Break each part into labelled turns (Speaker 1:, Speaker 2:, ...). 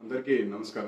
Speaker 1: అందరికీ నమస్కారం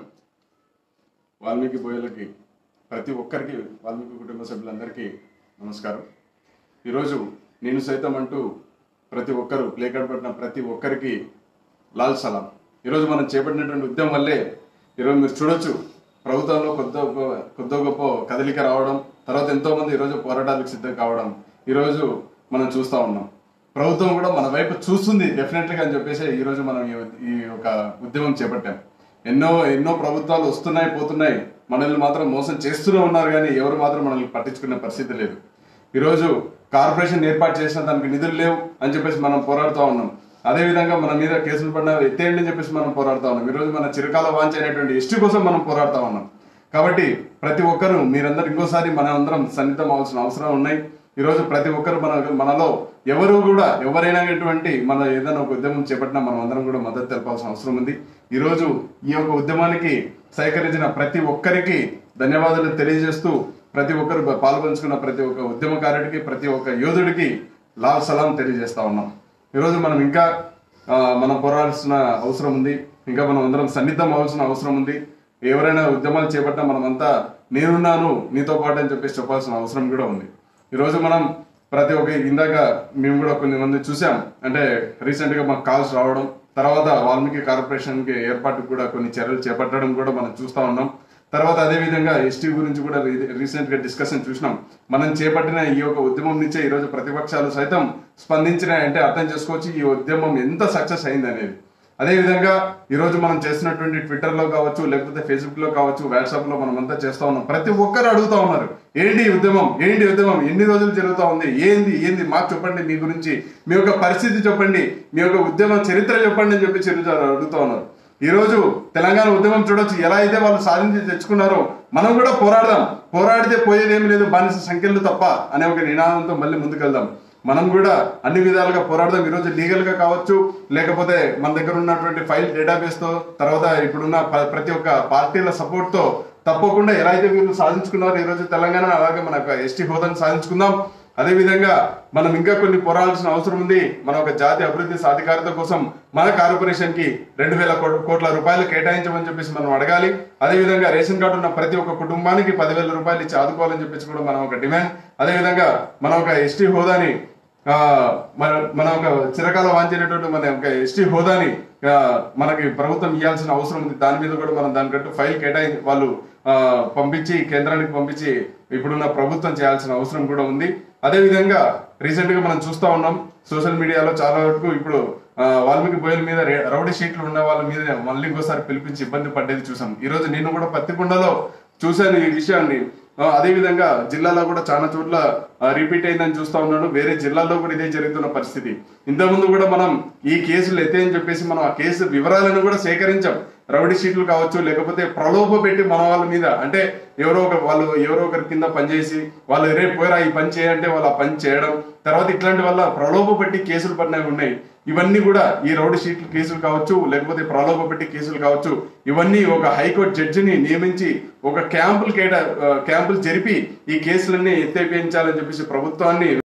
Speaker 1: వాల్మీకి బోయలకి ప్రతి ఒక్కరికి వాల్మీకి కుటుంబ సభ్యులందరికీ నమస్కారం ఈరోజు నేను సైతం అంటూ ప్రతి ఒక్కరు ప్లే కార్డ్ పట్టిన ప్రతి ఒక్కరికి లాల్ సలాం ఈరోజు మనం చేపట్టినటువంటి ఉద్యమం వల్లే ఈరోజు మీరు చూడొచ్చు ప్రభుత్వంలో కొద్ది గొప్ప- కొద్ది గొప్ప కదలిక రావడం తర్వాత ఎంతో మంది ఈరోజు పోరాటాలకు సిద్ధం కావడం ఈరోజు మనం చూస్తా ఉన్నాం ప్రభుత్వం కూడా మన వైపు చూస్తుంది డెఫినెట్లీ అని చెప్పేసి ఈ రోజు మనం ఈ- ఈ ఒక ఉద్యమం చేపట్టాం ఎన్నో ఎన్నో ప్రభుత్వాలు వస్తున్నాయి పోతున్నాయి మనల్ని మాత్రం మోసం చేస్తూనే ఉన్నారు కానీ ఎవరు మాత్రం మనల్ని పట్టించుకునే పరిస్థితి లేదు ఈరోజు కార్పొరేషన్ ఏర్పాటు చేసిన దానికి నిధులు లేవు అని చెప్పేసి మనం పోరాడుతూ ఉన్నాం అదే విధంగా మన మీద కేసులు పడిన ఎత్తేయండి అని చెప్పేసి మనం పోరాడుతా ఉన్నాం ఈరోజు మన చిరకాల వాంఛ అనేటువంటి ఎస్టీ కోసం మనం పోరాడుతా ఉన్నాం కాబట్టి ప్రతి ఒక్కరూ మీరందరూ ఇంకోసారి మన అందరం సన్నిధం అవసరం అవసరం ఉన్నాయి ఈరోజు ప్రతి ఒక్కరు మన మనలో ఎవరు కూడా ఎవరైనా ఎటువంటి మన ఏదైనా ఒక ఉద్యమం చేపట్టినా మనం అందరం కూడా మద్దతు తెలపాల్సిన అవసరం ఉంది ఈరోజు ఈ యొక్క ఉద్యమానికి సహకరించిన ప్రతి ఒక్కరికి ధన్యవాదాలు తెలియజేస్తూ ప్రతి ఒక్కరు పాల్పంచుకున్న ప్రతి ఒక్క ఉద్యమకారుడికి ప్రతి ఒక్క యోధుడికి లాల్ సలాం తెలియజేస్తా ఉన్నాం ఈరోజు మనం ఇంకా ఆ, మనం పోరాడాల్సిన అవసరం ఉంది ఇంకా మనం అందరం సన్నిధం అవ్వాల్సిన అవసరం ఉంది ఎవరైనా ఉద్యమాలు చేపట్టినా మనమంతా నేనున్నాను నీతో పాటు అని చెప్పేసి చెప్పాల్సిన అవసరం కూడా ఉంది ఈరోజు మనం ప్రతి ఒక్క ఇందాక మేము కూడా కొన్ని మంది చూసాం అంటే రీసెంట్ గా మాకు కాల్స్ రావడం తర్వాత వాల్మీకి కార్పొరేషన్ కి ఏర్పాటుకు కూడా కొన్ని చర్యలు చేపట్టడం కూడా మనం చూస్తా ఉన్నాం తర్వాత అదే విధంగా ఎస్టీ గురించి కూడా రీసెంట్ గా డిస్కషన్ చూసినాం మనం చేపట్టిన ఈ యొక్క ఉద్యమం నుంచే ఈ రోజు ప్రతిపక్షాలు సైతం స్పందించినాయంటే అర్థం చేసుకోవచ్చు ఈ ఉద్యమం ఎంత సక్సెస్ అయింది అనేది అదే విధంగా ఈ రోజు మనం చేస్తున్నటువంటి ట్విట్టర్ లో కావచ్చు లేకపోతే ఫేస్బుక్ లో కావచ్చు వాట్సాప్ లో మనం అంతా చేస్తా ఉన్నాం ప్రతి ఒక్కరు అడుగుతా ఉన్నారు ఏంటి ఈ ఉద్యమం ఏంటి ఈ ఉద్యమం ఎన్ని రోజులు జరుగుతా ఉంది ఏంది ఏంది మాకు చెప్పండి మీ గురించి మీ యొక్క పరిస్థితి చెప్పండి మీ యొక్క ఉద్యమ చరిత్ర చెప్పండి అని చెప్పి ఈరోజు అడుగుతా ఉన్నారు ఈ రోజు తెలంగాణ ఉద్యమం చూడొచ్చు ఎలా అయితే వాళ్ళు సాధించి తెచ్చుకున్నారో మనం కూడా పోరాడదాం పోరాడితే పోయేది ఏమి లేదు బానిస సంఖ్యలు తప్ప అనే ఒక నినాదంతో మళ్ళీ ముందుకెళ్దాం మనం కూడా అన్ని విధాలుగా పోరాడదాం ఈరోజు లీగల్ గా కావచ్చు లేకపోతే మన దగ్గర ఉన్నటువంటి ఫైల్ డేటాబేస్ తో తర్వాత ఇప్పుడున్న ప- ప్రతి ఒక్క పార్టీల సపోర్ట్ తో తప్పకుండా ఎలా అయితే వీళ్ళు సాధించుకున్నారో ఈ రోజు తెలంగాణ అలాగే మన ఎస్టీ హోదాను సాధించుకుందాం అదే విధంగా మనం ఇంకా కొన్ని పోరాడాల్సిన అవసరం ఉంది మన ఒక జాతి అభివృద్ధి సాధికారత కోసం మన కార్పొరేషన్ కి రెండు వేల కో- కోట్ల రూపాయలు కేటాయించమని చెప్పేసి మనం అడగాలి అదే విధంగా రేషన్ కార్డు ఉన్న ప్రతి ఒక్క కుటుంబానికి పదివేల రూపాయలు ఇచ్చి ఆదుకోవాలని చెప్పేసి కూడా మనం ఒక డిమాండ్ అదే విధంగా మన ఒక ఎస్టీ హోదాని ఆ, మన మన ఒక చిరకాల వాంచినటువంటి మన ఒక ఎస్టీ హోదాని ఆ, మనకి ప్రభుత్వం ఇవ్వాల్సిన అవసరం ఉంది దాని మీద కూడా మనం దానికంటూ ఫైల్ కేటాయి వాళ్ళు ఆ, పంపించి కేంద్రానికి పంపించి ఇప్పుడున్న ప్రభుత్వం చేయాల్సిన అవసరం కూడా ఉంది అదే విధంగా రీసెంట్ గా మనం చూస్తా ఉన్నాం సోషల్ మీడియాలో చాలా వరకు ఇప్పుడు ఆ, వాల్మీకి బోయల మీద రే- రౌడీ షీట్లు ఉన్న వాళ్ళ మీద మళ్ళీ ఇంకోసారి పిలిపించి ఇబ్బంది పడ్డేది చూసాం ఈ రోజు నేను కూడా పత్తికొండలో చూశాను ఈ విషయాన్ని ఆ, అదే విధంగా జిల్లాలో కూడా చాలా చోట్ల రిపీట్ అయిందని చూస్తా ఉన్నాను వేరే జిల్లాల్లో కూడా ఇదే జరుగుతున్న పరిస్థితి ఇంతకుముందు కూడా మనం ఈ కేసులు ఎత్తే అని చెప్పేసి మనం ఆ కేసు వివరాలను కూడా సేకరించాం రౌడీ షీట్లు కావచ్చు లేకపోతే ప్రలోభ పెట్టి మన వాళ్ళ మీద అంటే ఎవరో ఒక వాళ్ళు ఎవరో ఒకరి కింద పనిచేసి వాళ్ళు రేపు పోయిరా ఈ పని చేయంటే వాళ్ళు ఆ పని చేయడం తర్వాత ఇట్లాంటి వల్ల ప్రలోభ పెట్టి కేసులు పడినవి ఉన్నాయి ఇవన్నీ కూడా ఈ రౌడీ షీట్లు కేసులు కావచ్చు లేకపోతే ప్రలోభ పెట్టి కేసులు కావచ్చు ఇవన్నీ ఒక హైకోర్టు జడ్జిని నియమించి ఒక క్యాంపులు కేటా ఆ, క్యాంపులు జరిపి ఈ కేసులన్నీ ఎత్తేపించాలని చెప్పేసి ప్రభుత్వాన్ని